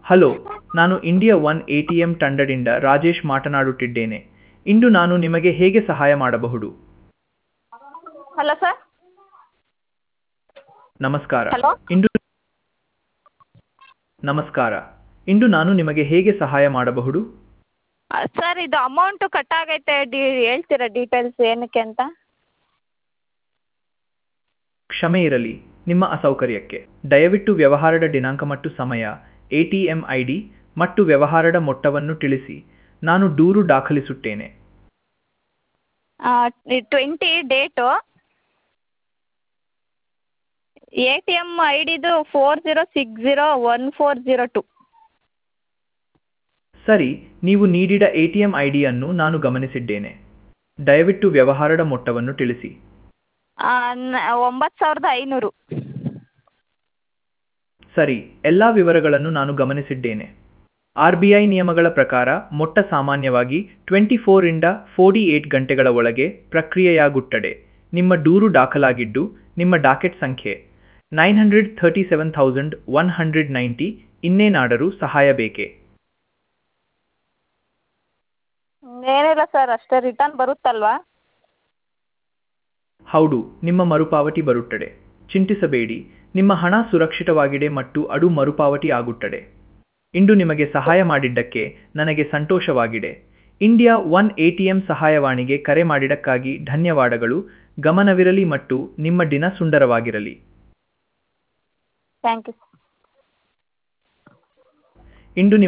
hello ನಾನು India one A T M ತಂಡದಿಂದ ರಾಜೇಶ್ ಮಾತನಾಡುತ್ತಿದ್ದೇನೆ ಇಂದು ನಾನು ನಿಮಗೆ ಹೇಗೆ ಸಹಾಯ ಮಾಡಬಹುದು ಹಲೋ ಸರ್ ನಮಸ್ಕಾರ ಹಲೋ ಇಂದು ನಮಸ್ಕಾರ ಇಂದು ನಾನು ನಿಮಗೆ ಹೇಗೆ ಸಹಾಯ ಮಾಡಬಹುದು ಸರ್ ಇದು ಅಮೌಂಟು ಕಟ್ ಆಗೈತೆ ಡಿ ಹೇಳ್ತೀರಾ ಡೀಟೇಲ್ಸ್ ಏನಕ್ಕೆ ಅಂತ ಕ್ಷಮೆ ಇರಲಿ ನಿಮ್ಮ ಅಸೌಕರ್ಯಕ್ಕೆ ದಯವಿಟ್ಟು ವ್ಯವಹಾರದ ದಿನಾಂಕ ಮತ್ತು ಸಮಯ A T M I D ಮತ್ತು ವ್ಯವಹಾರದ ಮೊತ್ತವನ್ನು ತಿಳಿಸಿ ನಾನು ದೂರು ದಾಖಲಿಸುತ್ತೇನೆ twenty date A T M I ಡಿದು four zero six zero one four zero two ಸರಿ ನೀವು ನೀಡಿದ ಎ ಟಿ ಎಂ ಐ ಡಿಯನ್ನು ನಾನು ಗಮನಿಸಿದ್ದೇನೆ ದಯವಿಟ್ಟು ವ್ಯವಹಾರದ ಮೊತ್ತವನ್ನು ತಿಳಿಸಿ ಒಂಬತ್ತು ಸಾವಿರದ ಐನೂರು ಸರಿ ಎಲ್ಲ ವಿವರಗಳನ್ನು ನಾನು ಗಮನಿಸಿದ್ದೇನೆ ಆರ್ ಬಿ ಐ ನಿಯಮಗಳ ಪ್ರಕಾರ ಮೊಟ್ಟ ಸಾಮಾನ್ಯವಾಗಿ ಟ್ವೆಂಟಿ ಫೋರಿಂದ ಫೋರ್ಟಿ ಏಟ್ ಗಂಟೆಗಳ ಒಳಗೆ ಪ್ರಕ್ರಿಯೆಯಾಗುತ್ತದೆ ನಿಮ್ಮ ದೂರು ದಾಖಲಾಗಿದ್ದು ನಿಮ್ಮ ಡಾಕೆಟ್ ಸಂಖ್ಯೆ nine hundred thirty seven thousand one hundred ninety ಇನ್ನೇನಾದರೂ ಸಹಾಯ ಬೇಕೇ ಏನಿಲ್ಲ ಸರ್ ಅಷ್ಟೇ ರಿಟರ್ನ್ ಬರುತ್ತಲ್ವಾ ಹೌದು ನಿಮ್ಮ ಮರುಪಾವತಿ ಬರುತ್ತದೆ ಚಿಂತಿಸಬೇಡಿ ನಿಮ್ಮ ಹಣ ಸುರಕ್ಷಿತವಾಗಿದೆ ಮತ್ತು ಅದು ಮರುಪಾವತಿ ಆಗುತ್ತದೆ ಇಂದು ನಿಮಗೆ ಸಹಾಯ ಮಾಡಿದ್ದಕ್ಕೆ ನನಗೆ ಸಂತೋಷವಾಗಿದೆ India one A T M ಸಹಾಯವಾಣಿಗೆ ಕರೆ ಮಾಡಿದ್ದಕ್ಕಾಗಿ ಧನ್ಯವಾದಗಳು ಗಮನವಿರಲಿ ಮತ್ತು ನಿಮ್ಮ ದಿನ ಸುಂದರವಾಗಿರಲಿ ಥ್ಯಾಂಕ್ ಯು ಇಂದು ನಿಮ್ಮ